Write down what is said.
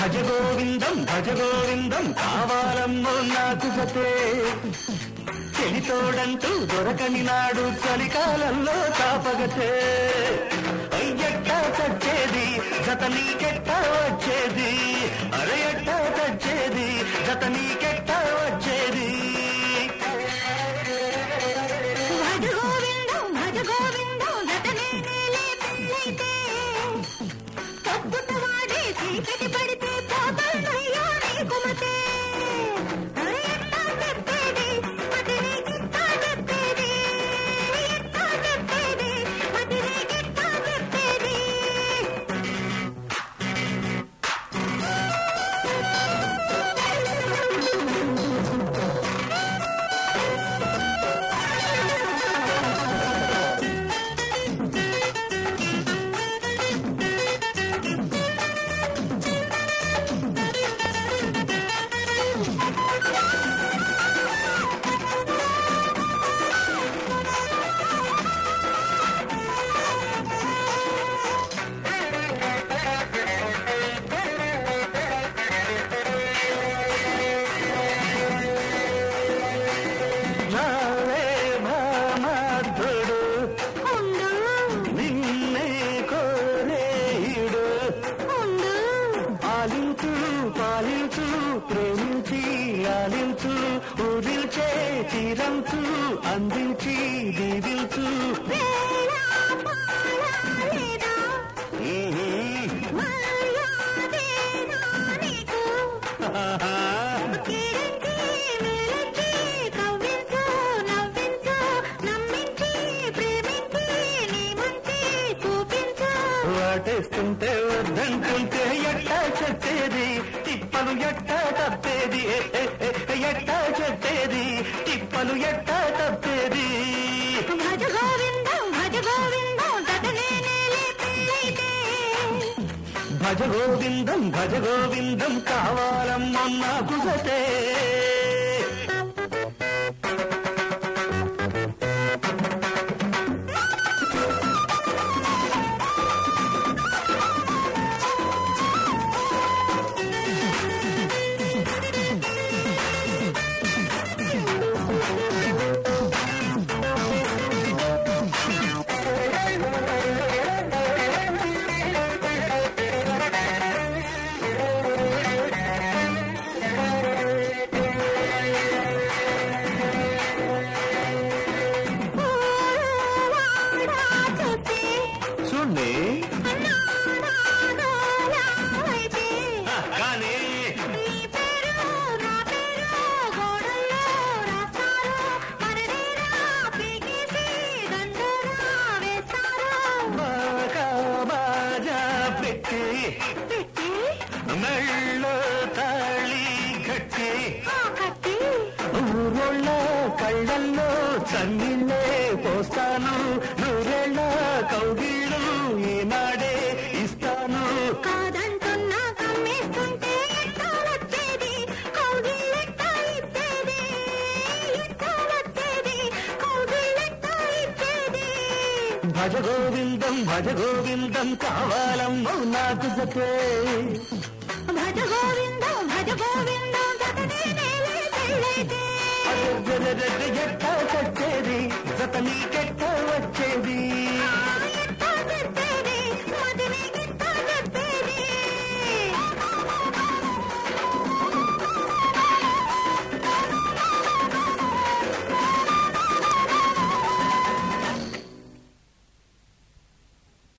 భజ గోవిందం భజ గోవిందం కావాలమ్మో నాకు జతే చెలితోడంటూ దొరకని నాడు చలికాలంలో కాపగతే అయ్యట్టా చచ్చేది జత నీకెట్టా వచ్చేది అరే ఎట్టా చచ్చేది జత నీకెట్టా వచ్చేది భజ గోవిందం భజ గోవిందం జతనే నేలే పెళ్ళైతే తప్పుట వాడే చీకటి పడితే పోతానయ్యో నీ కుమతే అరే ఎట్టా చెప్పేది మతి నీకెట్టా చెప్పేది ఎట్టా చెప్పేది మతి నీకెట్టా చెప్పేది నావే భామార్థుడు ఉండు నిన్నే కోరేయుడు ఉండు ఆలించు పాలించు ప్రేమించి ఆలించు ఊదిల్చే తీరంచు అందించి దీవించు వేళ పాడాలేదా మర్యాదేనా నీకు కీడించి మేలించి కవ్వించు నవ్వించు నమ్మించి ప్రేమించి నీ మంచి చూపించు వాటేస్తుంటే వద్దంటుంటే ఎట్టా చెప్పేది తిప్పలు ఎట్టా తప్పేది ఏ, ఏ, ఏ, ఎట్టా చెప్పేది తిప్పలు ఎట్టా తప్పేది భజ గోవిందం భజ గోవిందం తటనే నేలే పెళ్ళైతే భజ గోవిందం భజ గోవిందం కావాలమ్మా నాకు గతే వాడా చూసి చూడండి నానాలోలైతే కానీ నీ పేరు నా పేరు గోడల్లో రాస్తారు మనదేరా పీకేసి దండోరా వేస్తారు బాగా బాజా పెట్టి పెట్టి మెళ్ళో తాళి కట్టి ఆ కట్టి ఊరోళ్ళ కళ్ళల్లో చన్నీళ్ళే పోస్తాను నూరేళ్ళ కౌగిళ్ళు ఈనాడే ఇస్తాను కాదంటున్నా కమ్మేస్తుంటే ఎట్టాలొచ్చేది కౌగిల్లెట్టా ఇచ్చేది ఎట్టాలొచ్చేది కౌగిల్లెట్టా ఇచ్చేది భజ గోవిందం భజ గోవిందం కావాలమ్మో నాకు జతే భజ గోవిందం భజ గోవిందం జతనే నేలే పెళ్ళైతే అరెరెరెరె ఎట్టా చచ్చేది జత నీకెట్టా వచ్చేది